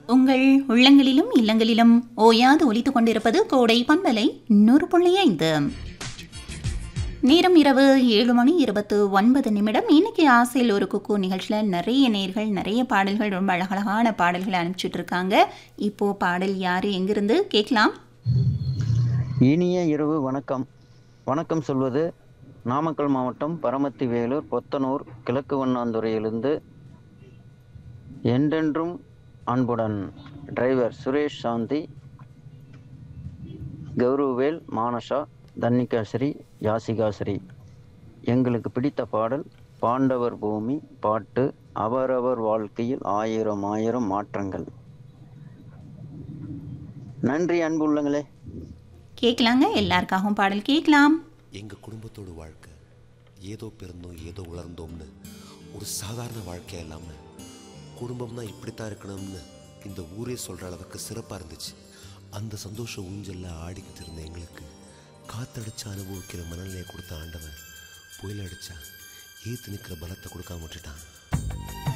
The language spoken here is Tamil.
உங்கள் உள்ளங்களிலும் இல்லங்களிலும் ஓயாது ஒலித்துக் கொண்டிருப்பது கோடை பண்பலை நூறு புள்ளி ஐந்து நேரம் இரவு ஏழு மணி இருபத்து ஒன்பது நிமிடம் இன்னைக்கு ஆசையில் ஒரு குக்கு நிகழ்ச்சியில் நிறைய நேர்கள் நிறைய பாடல்கள் ரொம்ப அழகழகான பாடல்களை அனுப்பிச்சிட்டு இருக்காங்க இப்போ பாடல் யாரு எங்கிருந்து கேட்கலாம் இனிய இரவு வணக்கம் வணக்கம் சொல்வது நாமக்கல் மாவட்டம் பரமத்தி வேலூர் பொத்தனூர் கிழக்கு வண்ணாந்துறையிலிருந்து என்றென்றும் அன்புடன் டிரைவர் சுரேஷ் சாந்தி கௌரவேல் மானஷா தன்னிகாஸ்ரீ யாசிகாஸ்ரீ எங்களுக்கு பிடித்த பாடல் பாண்டவர் பூமி பாட்டு அவரவர் வாழ்க்கையில் ஆயிரம் ஆயிரம் மாற்றங்கள் நன்றி அன்பு உள்ளங்களே கேட்கலாங்க எல்லாருக்காகவும் பாடல் கேட்கலாம் எங்கள் குடும்பத்தோட வாழ்க்கை ஏதோ பிறந்தோம் ஏதோ உலர்ந்தோம்னு ஒரு சாதாரண வாழ்க்கையா இல்லாமல் குடும்பம்னா இப்படித்தான் இருக்கணும்னு இந்த ஊரே சொல்கிற அளவுக்கு சிறப்பாக இருந்துச்சு அந்த சந்தோஷ ஊஞ்சல்ல ஆடிக்கிட்டு இருந்த எங்களுக்கு காத்தடிச்சு அனுபவிக்கிற மனநிலையை கொடுத்த ஆண்டவன் புயல் அடிச்சா ஏத்து நிற்கிற பலத்தை கொடுக்காம விட்டுட்டான்